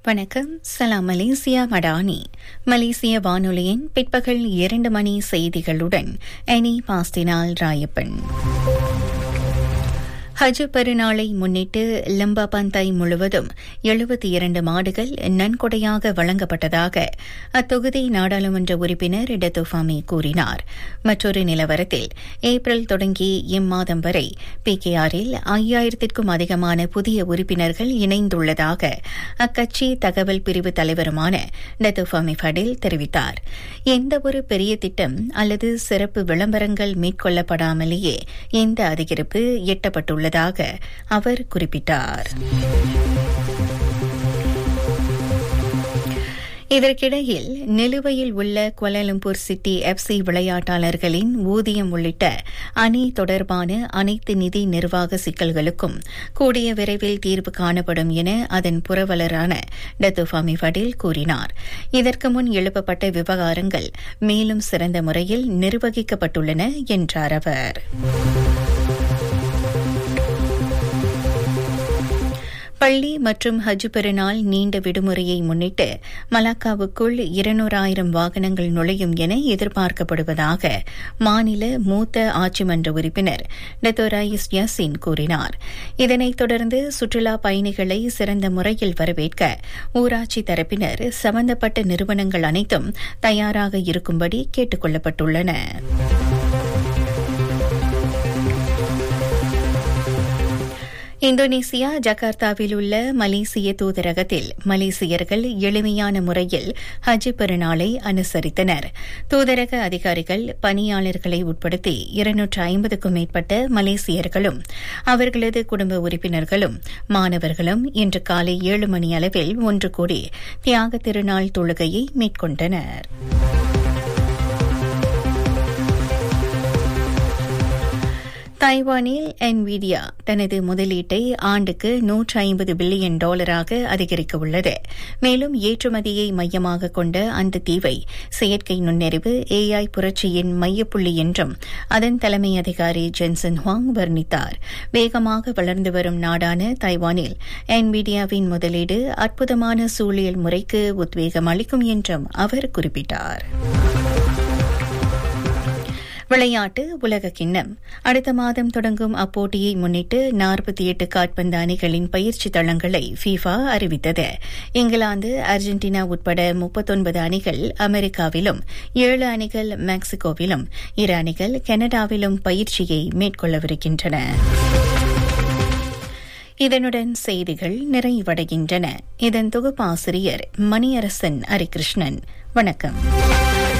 வணக்கம் சலாம் மலேசியா மடானி மலேசிய வானொலியின் பிற்பகல் இரண்டு மணி செய்திகளுடன் எனி பாஸ்தினால் ராயப்பன் ஹஜ் பெருநாளை முன்னிட்டு லம்பாபந்தாய் முழுவதும் எழுபத்தி இரண்டு மாடுகள் நன்கொடையாக வழங்கப்பட்டதாக அத்தொகுதி நாடாளுமன்ற உறுப்பினர் டெத்துஃபாமி கூறினார் மற்றொரு நிலவரத்தில் ஏப்ரல் தொடங்கி இம்மாதம் வரை பிகேஆரில் ஐயாயிரத்திற்கும் அதிகமான புதிய உறுப்பினர்கள் இணைந்துள்ளதாக அக்கட்சி தகவல் பிரிவு தலைவருமான டெத்துஃபாமி ஃபடில் தெரிவித்தார் எந்தவொரு பெரிய திட்டம் அல்லது சிறப்பு விளம்பரங்கள் மேற்கொள்ளப்படாமலேயே இந்த அதிகரிப்பு எட்டப்பட்டுள்ளது உள்ளதாக அவர் குறிப்பிட்டார் இதற்கிடையில் நிலுவையில் உள்ள கோலாலம்பூர் சிட்டி எஃப்சி விளையாட்டாளர்களின் ஊதியம் உள்ளிட்ட அணி தொடர்பான அனைத்து நிதி நிர்வாக சிக்கல்களுக்கும் கூடிய விரைவில் தீர்வு காணப்படும் என அதன் புரவலரான டத்துஃபாமி ஃபடில் கூறினார் இதற்கு முன் எழுப்பப்பட்ட விவகாரங்கள் மேலும் சிறந்த முறையில் நிர்வகிக்கப்பட்டுள்ளன என்றார் அவர் பள்ளி மற்றும் ஹஜ் பெருநாள் நீண்ட விடுமுறையை முன்னிட்டு மலாக்காவுக்குள் இருநூறாயிரம் வாகனங்கள் நுழையும் என எதிர்பார்க்கப்படுவதாக மாநில மூத்த ஆட்சிமன்ற உறுப்பினர் டத்தோராயிஸ் யாசின் கூறினார் இதனைத் தொடர்ந்து சுற்றுலா பயணிகளை சிறந்த முறையில் வரவேற்க ஊராட்சி தரப்பினர் சம்பந்தப்பட்ட நிறுவனங்கள் அனைத்தும் தயாராக இருக்கும்படி கேட்டுக் கொள்ளப்பட்டுள்ளன இந்தோனேசியா ஜகார்த்தாவில் உள்ள மலேசிய தூதரகத்தில் மலேசியர்கள் எளிமையான முறையில் ஹஜ் பெருநாளை அனுசரித்தனர் தூதரக அதிகாரிகள் பணியாளர்களை உட்படுத்தி இருநூற்று ஐம்பதுக்கும் மேற்பட்ட மலேசியர்களும் அவர்களது குடும்ப உறுப்பினர்களும் மாணவர்களும் இன்று காலை ஏழு மணி அளவில் ஒன்று கூடி தியாக திருநாள் தொழுகையை மேற்கொண்டனா் தைவானில் என்விடியா தனது முதலீட்டை ஆண்டுக்கு நூற்று ஐம்பது பில்லியன் டாலராக அதிகரிக்க உள்ளது மேலும் ஏற்றுமதியை மையமாக கொண்ட அந்த தீவை செயற்கை நுண்ணறிவு ஏஐ புரட்சியின் மையப்புள்ளி என்றும் அதன் தலைமை அதிகாரி ஜென்சன் ஹுவாங் வர்ணித்தார் வேகமாக வளர்ந்து வரும் நாடான தைவானில் என்விடியாவின் முதலீடு அற்புதமான சூழியல் முறைக்கு உத்வேகம் அளிக்கும் என்றும் அவர் குறிப்பிட்டார் விளையாட்டு உலக கிண்ணம் அடுத்த மாதம் தொடங்கும் அப்போட்டியை முன்னிட்டு நாற்பத்தி எட்டு காட்பந்து அணிகளின் பயிற்சி தளங்களை ஃபீஃபா அறிவித்தது இங்கிலாந்து அர்ஜென்டினா உட்பட முப்பத்தொன்பது அணிகள் அமெரிக்காவிலும் ஏழு அணிகள் மெக்சிகோவிலும் இரு அணிகள் கனடாவிலும் பயிற்சியை மேற்கொள்ளவிருக்கின்றன இதனுடன் செய்திகள் நிறைவடைகின்றன இதன் தொகுப்பாசிரியர் மணியரசன் ஹரிகிருஷ்ணன் வணக்கம்